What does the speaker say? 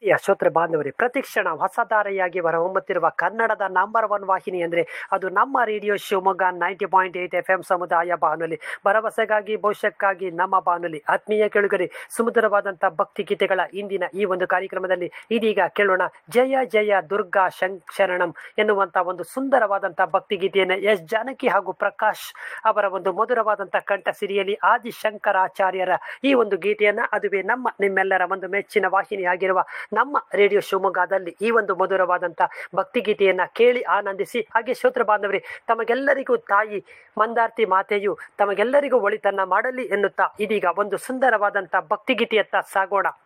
ಪ್ರಿಯ ಶ್ರೋತೃ ಬಾಂಧವರೇ ಪ್ರತಿಕ್ಷಣ ಹೊಸಧಾರೆಯಾಗಿ ಹೊರಹೊಮ್ಮುತ್ತಿರುವ ಕನ್ನಡದ ನಂಬರ್ ಒನ್ ವಾಹಿನಿ ಅಂದರೆ ಅದು ನಮ್ಮ radio Shivamogga ninety point eight F M ಸಮುದಾಯ ಬಾನುಲಿ ಭರವಸೆಗಾಗಿ ಭವಿಷ್ಯಕ್ಕಾಗಿ ನಮ್ಮ ಬಾನುಲಿ ಆತ್ಮೀಯ ಕೆಳುಗರೆ ಸುಮಧುರವಾದಂಥ ಭಕ್ತಿ ಗೀತೆಗಳ ಇಂದಿನ ಈ ಒಂದು ಕಾರ್ಯಕ್ರಮದಲ್ಲಿ ಇದೀಗ ಕೇಳೋಣ ಜಯ ಜಯ ದುರ್ಗಾ ಶಂ ಶರಣಂ ಎನ್ನುವಂಥ ಒಂದು ಸುಂದರವಾದಂಥ ಭಕ್ತಿ ಗೀತೆಯನ್ನು ಎಸ್ ಜಾನಕಿ ಹಾಗೂ ಪ್ರಕಾಶ್ ಅವರ ಒಂದು ಮಧುರವಾದಂಥ ಕಂಠ ಸಿರಿಯಲಿ ಆದಿ ಶಂಕರಾಚಾರ್ಯರ ಈ ಒಂದು ಗೀತೆಯನ್ನ ಅದುವೇ ನಮ್ಮ ನಿಮ್ಮೆಲ್ಲರ ಒಂದು ಮೆಚ್ಚಿನ ವಾಹಿನಿ ಆಗಿರುವ ನಮ್ಮ ರೇಡಿಯೋ ಶಿವಮೊಗ್ಗದಲ್ಲಿ ಈ ಒಂದು ಮಧುರವಾದಂಥ ಭಕ್ತಿಗೀತೆಯನ್ನ ಕೇಳಿ ಆನಂದಿಸಿ ಹಾಗೆ ಶ್ರೋತೃ ಬಾಂಧವರೇ ತಮಗೆಲ್ಲರಿಗೂ ತಾಯಿ ಮಂದಾರ್ತಿ ಮಾತೆಯು ತಮಗೆಲ್ಲರಿಗೂ ಒಳಿತನ್ನ ಮಾಡಲಿ ಎನ್ನುತ್ತಾ ಇದೀಗ ಒಂದು ಸುಂದರವಾದಂಥ ಭಕ್ತಿಗೀತೆಯತ್ತ ಸಾಗೋಣ